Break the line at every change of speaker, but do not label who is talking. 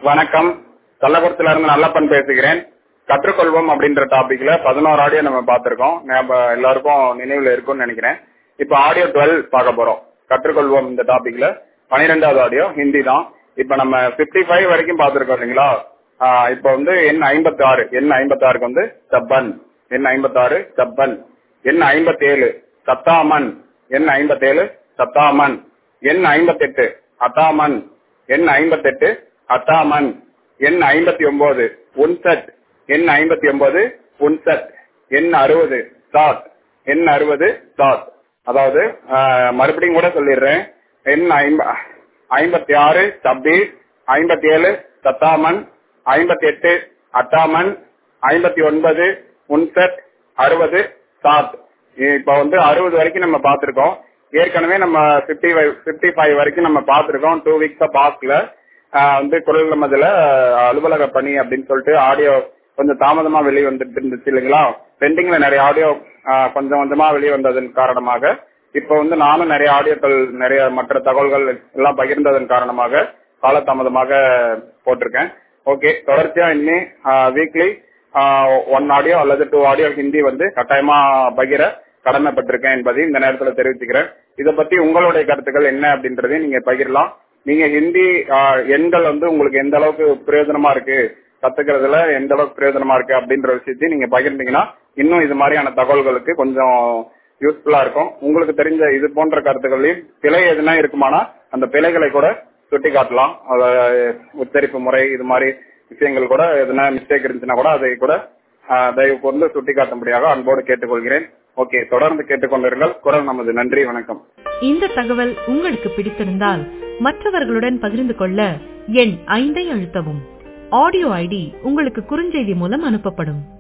வணக்கம் கள்ளக்குறிச்சில இருந்து நல்லப்பன் பேசுகிறேன் கற்றுக்கொள்வோம் அப்படின்ற டாபிக்ல பதினோரு ஆடியோ நம்ம பார்த்திருக்கோம் நம்ம எல்லாருக்கும் நினைவுல இருக்கும்னு நினைக்கிறேன் இப்ப ஆடியோ டுவெல் பார்க்க போறோம் கற்றுக்கொள்வோம் இந்த டாபிக்ல பனிரெண்டாவது ஆடியோ ஹிந்தி தான் இப்ப நம்ம பிப்டி ஃபைவ் வரைக்கும் பார்த்திருக்கோம் இல்லைங்களா ஆஹ் இப்ப வந்து எண் ஐம்பத்தி ஆறு எண் ஐம்பத்தி ஆறுக்கு வந்து சப்பன் எண் ஐம்பத்தி ஆறு சப்பன் எண் ஐம்பத்தி ஏழு சத்தாமன் எண் ஐம்பத்தேழு சத்தாமன் எண் ஐம்பத்தெட்டு அத்தாமன் எண் ஐம்பத்தெட்டு அத்தாமன் எண் ஐம்பத்தி ஒன்பது உன்சட் எண் ஐம்பத்தி ஒன்பது உன்சட் எண் அறுபது சாத் எண் அறுபது சாத் அதாவது ஆஹ், மறுபடியும் கூட சொல்லிடுறேன் எண் ஐம்ப- ஐம்பத்தி ஆறு சப்பீஸ் ஐம்பத்தி ஏழு சத்தாமன் ஐம்பத்தி எட்டு அத்தாமன் ஐம்பத்தி ஒன்பது உன்சட் அறுபது சாத் இப்ப வந்து அறுபது வரைக்கும் நம்ம பார்த்திருக்கோம் ஏற்கனவே நம்ம பிப்டி ஃபைவ் பிப்டி ஃபைவ் வரைக்கும் நம்ம பார்த்திருக்கோம் டூ வீக்ஸா பாஸ்ல வந்து குரல் நமதுல அலுவலக பணி அப்படின்னு சொல்லிட்டு ஆடியோ கொஞ்சம் தாமதமா வெளியே வந்துட்டு இருந்துச்சு இல்லைங்களா பெண்டிங்ல நிறைய ஆடியோ கொஞ்சம் கொஞ்சமா வெளியே வந்ததன் காரணமாக இப்ப வந்து நானும் நிறைய ஆடியோக்கள் நிறைய மற்ற தகவல்கள் எல்லாம் பகிர்ந்ததன் காரணமாக காலதாமதமாக போட்டிருக்கேன் ஓகே தொடர்ச்சியா இனிமே வீக்லி ஒன் ஆடியோ அல்லது டூ ஆடியோ ஹிந்தி வந்து கட்டாயமா பகிர கடமைப்பட்டிருக்கேன் என்பதை இந்த நேரத்துல தெரிவிச்சுக்கிறேன் இதை பத்தி உங்களுடைய கருத்துக்கள் என்ன அப்படின்றதையும் நீங்க பகிரலாம் நீங்க ஹிந்தி ஆஹ், எண்கள் வந்து உங்களுக்கு எந்த அளவுக்கு பிரயோஜனமா இருக்கு கத்துக்கிறதுல எந்த அளவுக்கு பிரயோஜனமா இருக்கு அப்படின்ற விஷயத்தையும் நீங்க பகிர்ந்தீங்கன்னா இன்னும் இது மாதிரியான தகவல்களுக்கு கொஞ்சம் யூஸ்ஃபுல்லா இருக்கும் உங்களுக்கு தெரிஞ்ச இது போன்ற கருத்துக்களையும் பிழை எதுனா இருக்குமானா அந்த பிழைகளை கூட சுட்டி காட்டலாம் அதாவது உச்சரிப்பு முறை இது மாதிரி விஷயங்கள் கூட எதுனா மிஸ்டேக் இருந்துச்சுன்னா கூட அதை கூட ஆஹ், தயவு கூர்ந்து சுட்டி காட்டும்படியாக அன்போடு கேட்டுக்கொள்கிறேன் ஓகே தொடர்ந்து கேட்டுக்கொண்டிருங்கள் குரல் நமது நன்றி வணக்கம்
இந்த தகவல் உங்களுக்கு பிடித்திருந்தால் மற்றவர்களுடன் பகிர்ந்து கொள்ள எண் ஐந்தை அழுத்தவும் ஆடியோ ஐடி உங்களுக்கு குறுஞ்செய்தி மூலம் அனுப்பப்படும்